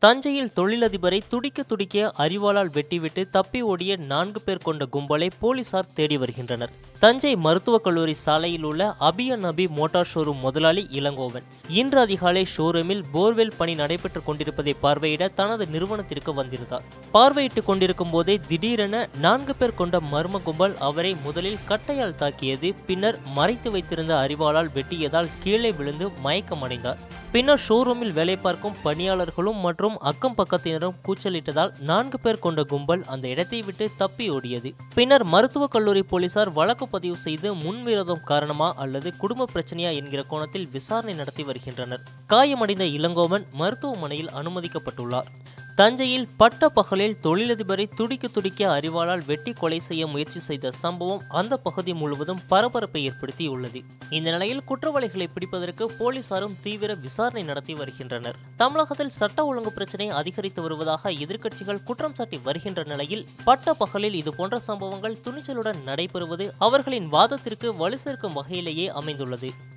தஞ்சையில் தொழிலதிபரை துடிக்க துடிக்க அறிவாளால் வெட்டிவிட்டு தப்பி ஓடிய நான்கு பேர் கொண்ட கும்பலை போலீசார் தேடி வருகின்றனர் தஞ்சை மருத்துவக் கல்லூரி சாலையில் உள்ள அபிய நபி மோட்டார் ஷோரூம் முதலாளி இளங்கோவன் இன்று அதிகாலை ஷோரூமில் போர்வெல் பணி நடைபெற்றுக் கொண்டிருப்பதை பார்வையிட தனது நிறுவனத்திற்கு வந்திருந்தார் பார்வையிட்டுக் கொண்டிருக்கும் போதே திடீரென நான்கு பேர் கொண்ட மர்ம கும்பல் அவரை முதலில் கட்டையால் தாக்கியது பின்னர் மறைத்து வைத்திருந்த அறிவாளால் வெட்டியதால் கீழே விழுந்து மயக்கமடைந்தார் பின்னர் ஷோரூமில் வேலை பார்க்கும் பணியாளர்களும் மற்றும் அக்கம் பக்கத்தினரும் கூச்சலிட்டதால் நான்கு பேர் கொண்ட கும்பல் அந்த இடத்தை விட்டு தப்பி ஓடியது பின்னர் மருத்துவக் கல்லூரி போலீசார் வழக்கு பதிவு செய்து முன்விரோதம் காரணமா அல்லது குடும்ப பிரச்சனையா என்கிற கோணத்தில் விசாரணை நடத்தி வருகின்றனர் காயமடைந்த இளங்கோவன் மருத்துவமனையில் அனுமதிக்கப்பட்டுள்ளார் தஞ்சையில் பட்ட பகலில் தொழிலதிபரை துடிக்க துடிக்க அறிவாளால் வெட்டி கொலை செய்ய முயற்சி செய்த சம்பவம் அந்த பகுதி முழுவதும் பரபரப்பை ஏற்படுத்தியுள்ளது இந்த நிலையில் குற்றவாளிகளை பிடிப்பதற்கு போலீசாரும் தீவிர விசாரணை நடத்தி வருகின்றனர் தமிழகத்தில் சட்ட ஒழுங்கு பிரச்சினை அதிகரித்து வருவதாக எதிர்க்கட்சிகள் குற்றம் சாட்டி வருகின்ற நிலையில் பட்ட பகலில் இதுபோன்ற சம்பவங்கள் துணிச்சலுடன் நடைபெறுவது அவர்களின் வாதத்திற்கு வலு சேர்க்கும் வகையிலேயே அமைந்துள்ளது